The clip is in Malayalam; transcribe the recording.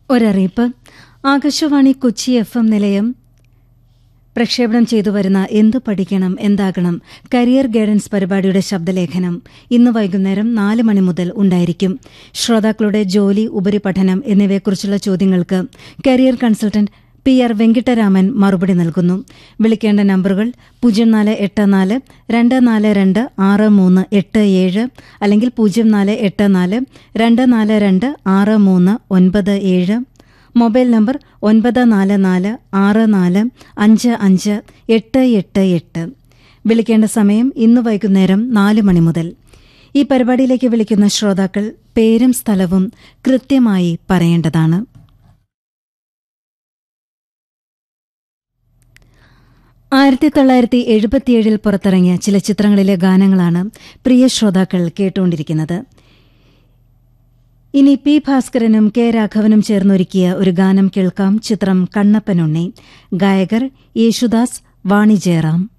ഒരറിയിപ്പ് ആകാശവാണി കൊച്ചി എഫ് എം നിലയം പ്രക്ഷേപണം ചെയ്തു വരുന്ന എന്തു പഠിക്കണം എന്താകണം കരിയർ ഗൈഡൻസ് പരിപാടിയുടെ ശബ്ദലേഖനം ഇന്ന് വൈകുന്നേരം നാല് മണി മുതൽ ഉണ്ടായിരിക്കും ശ്രോതാക്കളുടെ ജോലി ഉപരിപഠനം എന്നിവയെക്കുറിച്ചുള്ള ചോദ്യങ്ങൾക്ക് career consultant P R Venkittaraman മറുപടി നൽകുന്നു വിളിക്കേണ്ട നമ്പറുകൾ പൂജ്യം നാല് എട്ട് നാല് രണ്ട് നാല് രണ്ട് ആറ് മൂന്ന് എട്ട് ഏഴ് അല്ലെങ്കിൽ പൂജ്യം നാല് എട്ട് നാല് രണ്ട് നാല് രണ്ട് ആറ് മൂന്ന് ഒൻപത് ഏഴ് മൊബൈൽ നമ്പർ ഒൻപത് നാല് നാല് ആറ് നാല് അഞ്ച് അഞ്ച് എട്ട് എട്ട് എട്ട് വിളിക്കേണ്ട സമയം ഇന്ന് വൈകുന്നേരം നാല് മണി മുതൽ ഈ പരിപാടിയിലേക്ക് വിളിക്കുന്ന ശ്രോതാക്കൾ പേരും സ്ഥലവും കൃത്യമായി പറയേണ്ടതാണ് ആയിരത്തി തൊള്ളായിരത്തി എഴുപത്തിയേഴിൽ പുറത്തിറങ്ങിയ ചില ചിത്രങ്ങളിലെ ഗാനങ്ങളാണ് പ്രിയ ശ്രോതാക്കൾ കേട്ടുകൊണ്ടിരിക്കുന്നത് ഇനി പി ഭാസ്കരനും കെ രാഘവനും ചേർന്നൊരുക്കിയ ഒരു ഗാനം കേൾക്കാം ചിത്രം കണ്ണപ്പനുണ്ണി ഗായകർ യേശുദാസ് വാണി ജയറാം